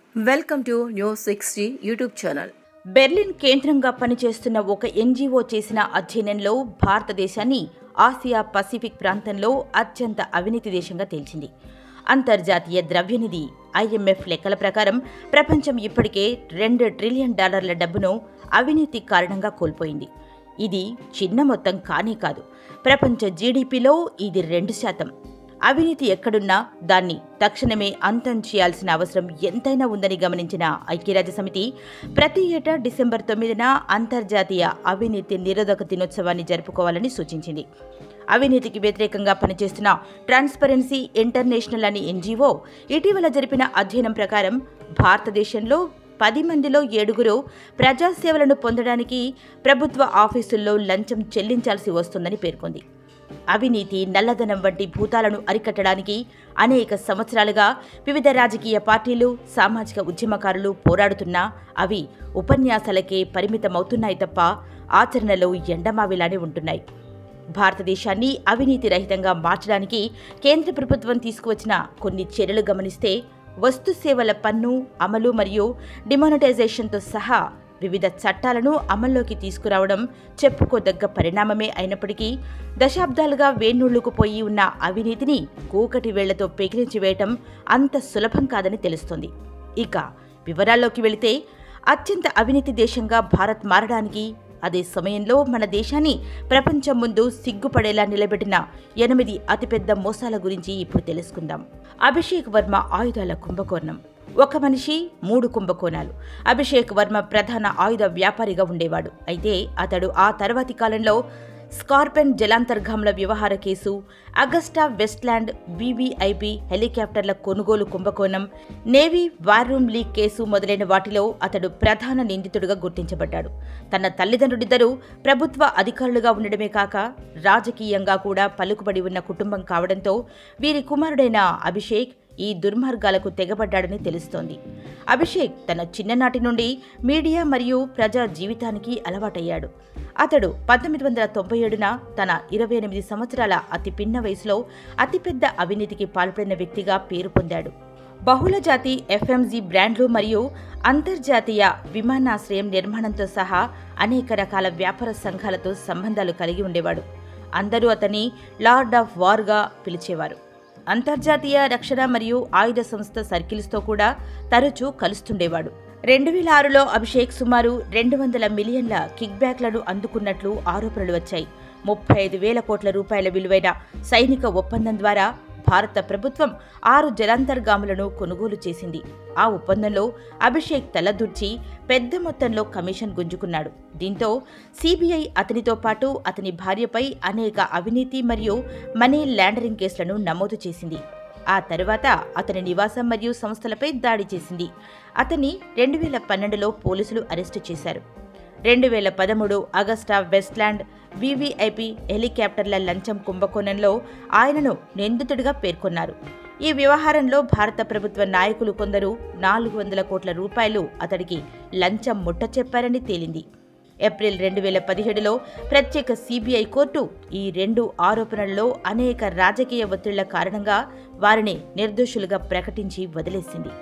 welcome to news sixty YouTube channel Berlin కేంద్రంగా పనిచేస్తున్న ఒక ఎన్జీఓ చేసిన అధ్యయనంలో భారతదేశాన్ని ఆసియా పసిఫిక్ ప్రాంతంలో అత్యంత అవినీతి దేశంగా తేల్చింది అంతర్జాతీయ ద్రవ్యనిధి ఐఎంఎఫ్ లెక్కల ప్రకారం ప్రపంచం ఇప్పటికే రెండు ట్రిలియన్ డాలర్ల డబ్బును అవినీతి కారణంగా కోల్పోయింది ఇది చిన్న మొత్తం కానే కాదు ప్రపంచ జీడిపిలో ఇది రెండు శాతం అవినీతి ఎక్కడున్నా దాన్ని తక్షణమే అంతం చేయాల్సిన అవసరం ఎంతైనా ఉందని గమనించిన ఐక్యరాజ్య సమితి ప్రతి ఏటా డిసెంబర్ తొమ్మిదిన అంతర్జాతీయ అవినీతి నిరోధక దినోత్సవాన్ని జరుపుకోవాలని సూచించింది అవినీతికి వ్యతిరేకంగా పనిచేస్తున్న ట్రాన్స్పరెన్సీ ఇంటర్నేషనల్ అనే ఎన్జీఓ ఇటీవల జరిపిన అధ్యయనం ప్రకారం భారతదేశంలో పది మందిలో ఏడుగురు ప్రజాసేవలను పొందడానికి ప్రభుత్వ ఆఫీసుల్లో లంచం చెల్లించాల్సి వస్తుందని పేర్కొంది అవినీతి నల్లధనం వంటి భూతాలను అరికట్టడానికి అనేక సంవత్సరాలుగా వివిధ రాజకీయ పార్టీలు సామాజిక ఉద్యమకారులు పోరాడుతున్నా అవి ఉపన్యాసాలకే పరిమితమవుతున్నాయి తప్ప ఆచరణలో ఎండమావిలానే ఉంటున్నాయి భారతదేశాన్ని అవినీతి రహితంగా మార్చడానికి కేంద్ర ప్రభుత్వం తీసుకువచ్చిన కొన్ని చర్యలు గమనిస్తే వస్తు సేవల పన్ను అమలు మరియు డిమానిటైజేషన్తో సహా వివిధ చట్టాలను అమల్లోకి తీసుకురావడం చెప్పుకోదగ్గ పరిణామమే అయినప్పటికీ దశాబ్దాలుగా వేణుళ్లుకుపోయి ఉన్న అవినీతిని కూకటి వేళ్లతో పెకిలించి వేయటం అంత సులభం కాదని తెలుస్తోంది ఇక వివరాల్లోకి వెళితే అత్యంత అవినీతి దేశంగా భారత్ మారడానికి అదే సమయంలో మన దేశాన్ని ప్రపంచం ముందు సిగ్గుపడేలా నిలబెట్టిన ఎనిమిది అతిపెద్ద మోసాల గురించి ఇప్పుడు తెలుసుకుందాం అభిషేక్ వర్మ ఆయుధాల కుంభకోణం ఒక మనిషి మూడు కుంభకోణాలు అభిషేక్ వర్మ ప్రధాన ఆయుధ వ్యాపారిగా ఉండేవాడు అయితే అతడు ఆ తర్వాతి కాలంలో స్కార్పెన్ జలాంతర్గాముల వ్యవహార కేసు అగస్టా వెస్ట్లాండ్ వివిఐపి హెలికాప్టర్ల కొనుగోలు కుంభకోణం నేవీ వార్ రూమ్ లీక్ కేసు మొదలైన వాటిలో అతడు ప్రధాన నిందితుడిగా గుర్తించబడ్డాడు తన తల్లిదండ్రులిద్దరూ ప్రభుత్వ అధికారులుగా ఉండడమే కాక రాజకీయంగా కూడా పలుకుబడి ఉన్న కుటుంబం కావడంతో వీరి కుమారుడైన అభిషేక్ ఈ దుర్మార్గాలకు తెగబడ్డాడని తెలుస్తోంది అభిషేక్ తన చిన్ననాటి నుండి మీడియా మరియు ప్రజా జీవితానికి అలవాటయ్యాడు అతడు పంతొమ్మిది వందల తొంభై ఏడున తన ఇరవై ఎనిమిది సంవత్సరాల అతి పిన్న వయసులో అతిపెద్ద అవినీతికి పాల్పడిన వ్యక్తిగా పేరు పొందాడు బహుళజాతి ఎఫ్ఎంజీ బ్రాండ్లు మరియు అంతర్జాతీయ విమానాశ్రయం నిర్మాణంతో సహా అనేక రకాల వ్యాపార సంఘాలతో సంబంధాలు కలిగి ఉండేవాడు అందరూ అతన్ని లార్డ్ ఆఫ్ వార్గా పిలిచేవారు అంతర్జాతీయ రక్షణ మరియు ఆయుధ సంస్థ సర్కిల్స్తో కూడా తరచూ కలుస్తుండేవాడు రెండు వేల ఆరులో అభిషేక్ సుమారు రెండు వందల మిలియన్ల కిక్బ్యాక్లను అందుకున్నట్లు ఆరోపణలు వచ్చాయి ముప్పై ఐదు వేల కోట్ల రూపాయల విలువైన సైనిక ఒప్పందం ద్వారా భారత ప్రభుత్వం ఆరు జలాంతర్గాములను కొనుగోలు చేసింది ఆ ఒప్పందంలో అభిషేక్ తలదూర్చి పెద్ద మొత్తంలో కమిషన్ గుంజుకున్నాడు దీంతో సిబిఐ అతనితో పాటు అతని భార్యపై అనేక అవినీతి మరియు మనీ ల్యాండరింగ్ కేసులను నమోదు చేసింది ఆ తరువాత అతని నివాసం మరియు సంస్థలపై దాడి చేసింది అతన్ని రెండు వేల పన్నెండులో పోలీసులు అరెస్టు చేశారు రెండు వేల పదమూడు ఆగస్టా వెస్ట్లాండ్ వివిఐపి హెలికాప్టర్ల లంచం కుంభకోణంలో ఆయనను నిందితుడిగా పేర్కొన్నారు ఈ వ్యవహారంలో భారత ప్రభుత్వ నాయకులు కొందరు నాలుగు వందల కోట్ల రూపాయలు అతడికి లంచం ముట్ట చెప్పారని తేలింది ఏప్రిల్ రెండు వేల పదిహేడులో ప్రత్యేక సిబిఐ కోర్టు ఈ రెండు ఆరోపణల్లో అనేక రాజకీయ ఒత్తిళ్ల కారణంగా వారిని నిర్దోషులుగా ప్రకటించి వదిలేసింది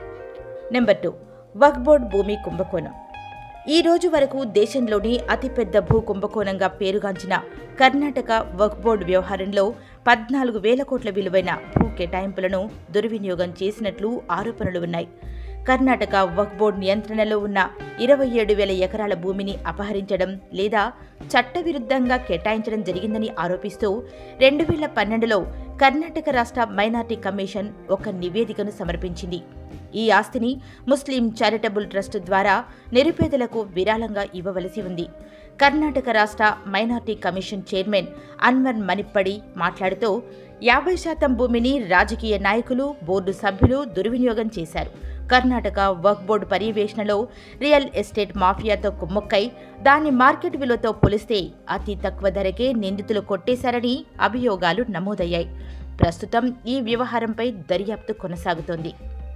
నెంబర్ టూ వక్ బోర్డ్ భూమి కుంభకోణం ఈ రోజు వరకు దేశంలోని అతిపెద్ద భూ కుంభకోణంగా పేరుగాంచిన కర్ణాటక వక్ బోర్డు వ్యవహారంలో పద్నాలుగు వేల కోట్ల విలువైన భూ కేటాయింపులను దుర్వినియోగం చేసినట్లు ఆరోపణలు ఉన్నాయి కర్ణాటక వక్ బోర్డు నియంత్రణలో ఉన్న ఇరవై ఏడు వేల ఎకరాల భూమిని అపహరించడం లేదా చట్టవిరుద్ధంగా కేటాయించడం జరిగిందని ఆరోపిస్తూ రెండు వేల పన్నెండులో కర్ణాటక రాష్ట్ర మైనార్టీ కమిషన్ ఒక నివేదికను సమర్పించింది ఈ ఆస్తిని ముస్లిం చారిటబుల్ ట్రస్ట్ ద్వారా నిరుపేదలకు విరాళంగా ఇవ్వవలసి ఉంది కర్ణాటక రాష్ట్ర minority commission chairman Anwar Manippady మాట్లాడుతూ యాభై శాతం భూమిని రాజకీయ నాయకులు బోర్డు సభ్యులు దుర్వినియోగం చేశారు కర్ణాటక వర్క్ బోర్డు పర్యవేక్షణలో రియల్ ఎస్టేట్ మాఫియాతో కుమ్మక్కై దాన్ని మార్కెట్ విలువతో పోలిస్తే అతి తక్కువ ధరకే నిందితులు కొట్టేశారని అభియోగాలు నమోదయ్యాయి ప్రస్తుతం ఈ వ్యవహారంపై దర్యాప్తు కొనసాగుతోంది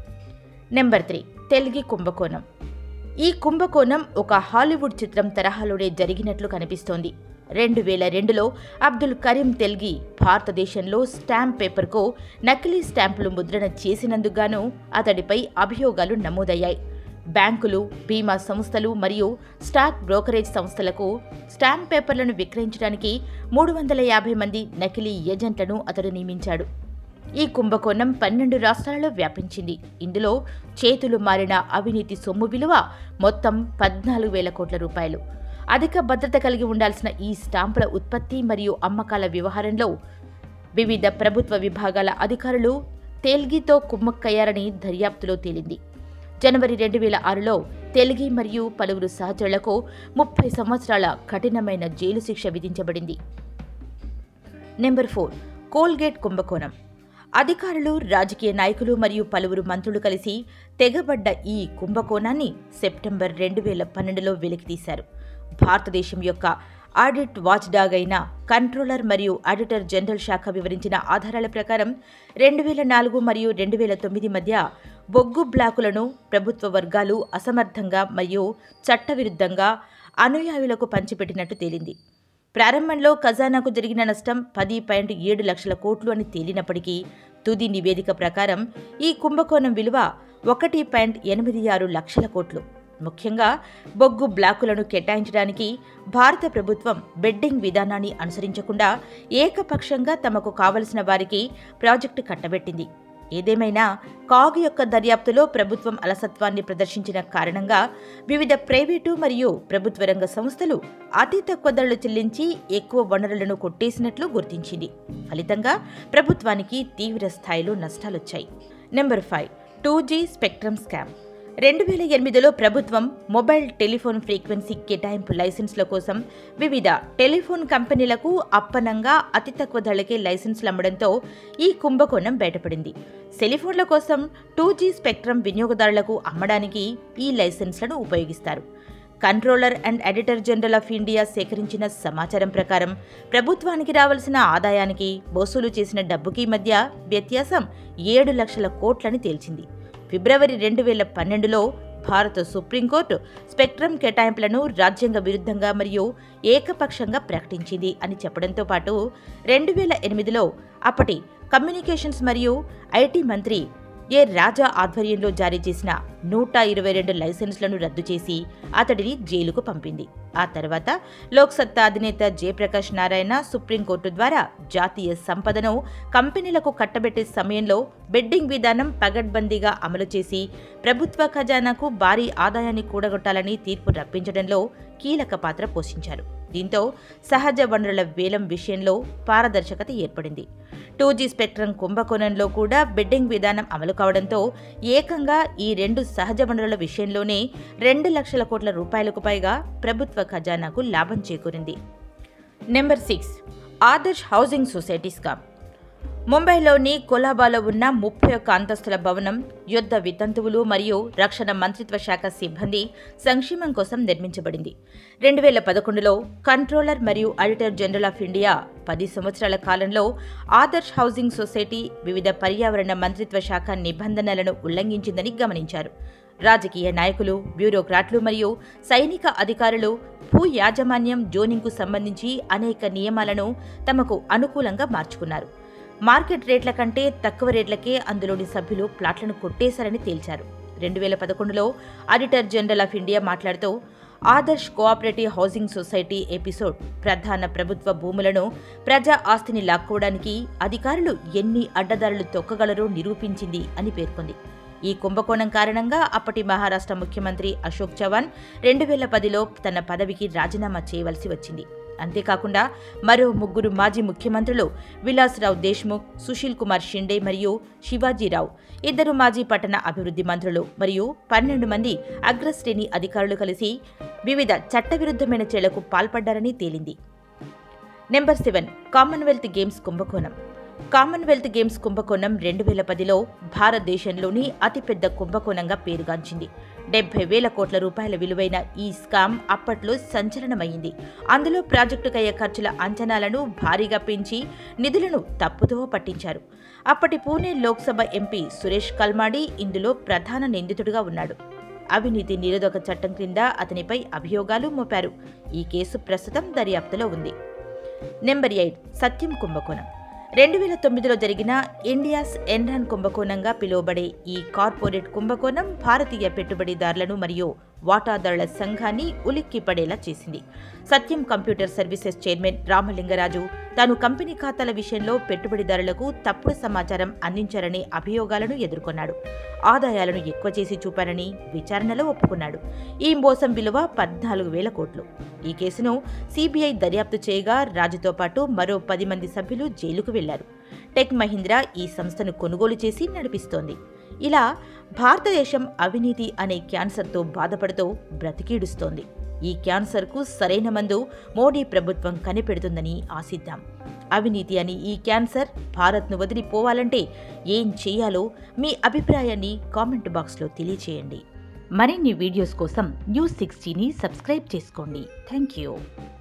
నెంబర్ త్రీ తెల్గి కుంభకోణం ఈ కుంభకోణం ఒక హాలీవుడ్ చిత్రం తరహాలోనే జరిగినట్లు కనిపిస్తోంది రెండు వేల రెండులో అబ్దుల్ కరీం తెల్గి భారతదేశంలో స్టాంప్ పేపర్కు నకిలీ స్టాంపులు ముద్రణ చేసినందుకు గాను అతడిపై అభియోగాలు నమోదయ్యాయి బ్యాంకులు బీమా సంస్థలు మరియు స్టాక్ బ్రోకరేజ్ సంస్థలకు స్టాంప్ పేపర్లను విక్రయించడానికి మూడు వందల యాభై మంది నకిలీ ఏజెంట్లను అతడు నియమించాడు ఈ కుంభకోణం పన్నెండు రాష్ట్రాలలో వ్యాపించింది ఇందులో చేతులు మారిన అవినీతి సొమ్ము విలువ మొత్తం పద్నాలుగు వేల కోట్ల రూపాయలు అధిక భద్రత కలిగి ఉండాల్సిన ఈ స్టాంపుల ఉత్పత్తి మరియు అమ్మకాల వ్యవహారంలో వివిధ ప్రభుత్వ విభాగాల అధికారులు తేల్గితో కుమ్మక్కయ్యారని దర్యాప్తులో తేలింది జనవరి రెండు వేల ఆరులో తెల్గి మరియు పలువురు సహచరులకు ముప్పై సంవత్సరాల కఠినమైన జైలు శిక్ష విధించబడింది నెంబర్ ఫోర్ కోల్గేట్ కుంభకోణం అధికారులు రాజకీయ నాయకులు మరియు పలువురు మంత్రులు కలిసి తెగబడ్డ ఈ కుంభకోణాన్ని సెప్టెంబర్ రెండు వేల పన్నెండులో వెలికితీశారు భారతదేశం యొక్క ఆడిట్ వాచ్డాగ్ అయిన కంట్రోలర్ మరియు ఆడిటర్ జనరల్ శాఖ వివరించిన ఆధారాల ప్రకారం రెండు వేల నాలుగు మరియు రెండు వేల తొమ్మిది మధ్య బొగ్గు బ్లాకులను ప్రభుత్వ వర్గాలు అసమర్థంగా మరియు చట్టవిరుద్ధంగా అనుయాయులకు పంచిపెట్టినట్టు తేలింది ప్రారంభంలో ఖజానాకు జరిగిన నష్టం పది పాయింట్ ఏడు లక్షల కోట్లు అని తేలినప్పటికీ తుది నివేదిక ప్రకారం ఈ కుంభకోణం విలువ ఒకటి పాయింట్ ఎనిమిది ఆరు లక్షల కోట్లు ముఖ్యంగా బొగ్గు బ్లాకులను కేటాయించడానికి భారత ప్రభుత్వం బెడ్డింగ్ విధానాన్ని అనుసరించకుండా ఏకపక్షంగా తమకు కావలసిన వారికి ప్రాజెక్టు కట్టబెట్టింది ఏదేమైనా కాగ్ యొక్క దర్యాప్తులో ప్రభుత్వం అలసత్వాన్ని ప్రదర్శించిన కారణంగా వివిధ ప్రైవేటు మరియు ప్రభుత్వ రంగ సంస్థలు అతి తక్కువ ధరలు చెల్లించి ఎక్కువ వనరులను కొట్టేసినట్లు గుర్తించింది ఫలితంగా ప్రభుత్వానికి తీవ్ర స్థాయిలో నష్టాలొచ్చాయి number five two G spectrum scam రెండు వేల ఎనిమిదిలో ప్రభుత్వం మొబైల్ టెలిఫోన్ ఫ్రీక్వెన్సీ కేటాయింపు లైసెన్స్ల కోసం వివిధ టెలిఫోన్ కంపెనీలకు అప్పనంగా అతి తక్కువ ధరలకే లైసెన్సులు అమ్మడంతో ఈ కుంభకోణం బయటపడింది సెలిఫోన్ల కోసం టూ జీ స్పెక్ట్రమ్ వినియోగదారులకు అమ్మడానికి ఈ లైసెన్స్లను ఉపయోగిస్తారు controller and editor general of India సేకరించిన సమాచారం ప్రకారం ప్రభుత్వానికి రావాల్సిన ఆదాయానికి వసూలు చేసిన డబ్బుకి మధ్య వ్యత్యాసం ఏడు లక్షల కోట్లని తేల్చింది ఫిబ్రవరి రెండు వేల పన్నెండులో భారత సుప్రీంకోర్టు స్పెక్ట్రమ్ కేటాయింపులను రాజ్యాంగ విరుద్ధంగా మరియు ఏకపక్షంగా ప్రకటించింది అని చెప్పడంతో పాటు రెండు వేల ఎనిమిదిలో అప్పటి కమ్యూనికేషన్స్ మరియు ఐటీ మంత్రి ఏ రాజా ఆధ్వర్యంలో జారీ చేసిన నూట ఇరవై రెండు లైసెన్సులను రద్దు చేసి అతడిని జైలుకు పంపింది ఆ తర్వాత లోక్సత్తా అధినేత జయప్రకాష్ నారాయణ సుప్రీంకోర్టు ద్వారా జాతీయ సంపదను కంపెనీలకు కట్టబెట్టే సమయంలో బెడ్డింగ్ విధానం పగడ్బందీగా అమలు చేసి ప్రభుత్వ ఖజానాకు భారీ ఆదాయాన్ని కూడగొట్టాలని తీర్పు రప్పించడంలో కీలక పాత్ర పోషించారు దీంతో సహజ వనరుల వేలం విషయంలో పారదర్శకత ఏర్పడింది టూ జీ స్పెక్ట్రమ్ కుంభకోణంలో కూడా బిడ్డింగ్ విధానం అమలు కావడంతో ఏకంగా ఈ రెండు సహజ వనరుల విషయంలోనే రెండు లక్షల కోట్ల రూపాయలకు పైగా ప్రభుత్వ ఖజానాకు లాభం చేకూరింది number six Adarsh housing society scam ముంబైలోని కొలాబాలో ఉన్న ముప్పై ఒక్క అంతస్తుల భవనం యుద్ధ వితంతువులు మరియు రక్షణ మంత్రిత్వ శాఖ సిబ్బంది సంక్షేమం కోసం నిర్మించబడింది రెండు వేల పదకొండులో కంట్రోలర్ మరియు ఆడిటర్ జనరల్ ఆఫ్ ఇండియా పది సంవత్సరాల కాలంలో ఆదర్శ్ హౌసింగ్ సొసైటీ వివిధ పర్యావరణ మంత్రిత్వ శాఖ నిబంధనలను ఉల్లంఘించిందని గమనించారు రాజకీయ నాయకులు బ్యూరోక్రాట్లు మరియు సైనిక అధికారులు భూ యాజమాన్యం జోనింగ్కు సంబంధించి అనేక నియమాలను తమకు అనుకూలంగా మార్చుకున్నారు మార్కెట్ రేట్ల కంటే తక్కువ రేట్లకే అందులోని సభ్యులు ప్లాట్లను కొట్టేశారని తేల్చారు రెండు వేల పదకొండులో ఆడిటర్ జనరల్ ఆఫ్ ఇండియా మాట్లాడుతూ Adarsh cooperative housing society episode ప్రధాన ప్రభుత్వ భూములను ప్రజా ఆస్తిని లాక్కోవడానికి అధికారులు ఎన్ని అడ్డదారులు తొక్కగలరో నిరూపించింది అని పేర్కొంది ఈ కుంభకోణం కారణంగా అప్పటి మహారాష్ట్ర ముఖ్యమంత్రి అశోక్ చవాన్ రెండు వేల పదిలో తన పదవికి రాజీనామా చేయవలసి వచ్చింది అంతేకాకుండా మరో ముగ్గురు మాజీ ముఖ్యమంత్రులు విలాస్రావు దేశ్ముఖ్ సుశీల్ కుమార్ షిండే మరియు శివాజీరావు ఇద్దరు మాజీ పట్టణ అభివృద్ధి మంత్రులు మరియు పన్నెండు మంది అగ్రశ్రేణి అధికారులు కలిసి వివిధ చట్టవిరుద్ధమైన చర్యలకు పాల్పడ్డారని తేలింది నెంబర్ సెవెన్ కామన్వెల్త్ గేమ్స్ కుంభకోణం కామన్వెల్త్ గేమ్స్ కుంభకోణం రెండు వేల పదిలో భారతదేశంలోని అతిపెద్ద కుంభకోణంగా పేరుగాంచింది డెబ్బై వేల కోట్ల రూపాయల విలువైన ఈ స్కామ్ అప్పట్లో సంచలనమైంది అందులో ప్రాజెక్టుకయ్యే ఖర్చుల అంచనాలను భారీగా పెంచి నిధులను తప్పుదో పట్టించారు అప్పటి పూణే లోక్సభ ఎంపీ సురేష్ కల్మాడి ఇందులో ప్రధాన నిందితుడిగా ఉన్నాడు అవినీతి నిరోధక చట్టం క్రింద అతనిపై అభియోగాలు మోపారు ఈ కేసు ప్రస్తుతం దర్యాప్తులో ఉంది నెంబర్ ఎయిట్ సత్యం కుంభకోణం రెండు వేల తొమ్మిదిలో జరిగిన ఇండియాస్ ఎన్రాన్ కుంభకోణంగా పిలువబడే ఈ కార్పొరేట్ కుంభకోణం భారతీయ పెట్టుబడిదారులను మరియు వాటాదారుల సంఘాన్ని ఉలిక్కిపడేలా చేసింది Satyam computer services chairman Ramalinga Raju తాను కంపెనీ ఖాతాల విషయంలో పెట్టుబడిదారులకు తప్పుడు సమాచారం అందించారనే అభియోగాలను ఎదుర్కొన్నాడు ఆదాయాలను ఎక్కువ చేసి చూపారని విచారణలో ఒప్పుకున్నాడు ఈ మోసం విలువ పద్నాలుగు వేల కోట్లు ఈ కేసును సిబిఐ దర్యాప్తు చేయగా రాజుతో పాటు మరో పది మంది సభ్యులు జైలుకు వెళ్లారు టెక్ మహీంద్రా ఈ సంస్థను కొనుగోలు చేసి నడిపిస్తోంది ఇలా భారతదేశం అవినీతి అనే క్యాన్సర్తో బాధపడుతూ బ్రతికీడుస్తోంది ఈ క్యాన్సర్కు సరైన మందు మోడీ ప్రభుత్వం కనిపెడుతుందని ఆశిద్దాం అవినీతి అని ఈ క్యాన్సర్ భారత్ను వదిలిపోవాలంటే ఏం చేయాలో మీ అభిప్రాయాన్ని కామెంట్ బాక్స్లో తెలియచేయండి మరిన్ని వీడియోస్ కోసం న్యూస్ సిక్స్టీని సబ్స్క్రైబ్ చేసుకోండి థ్యాంక్ యూ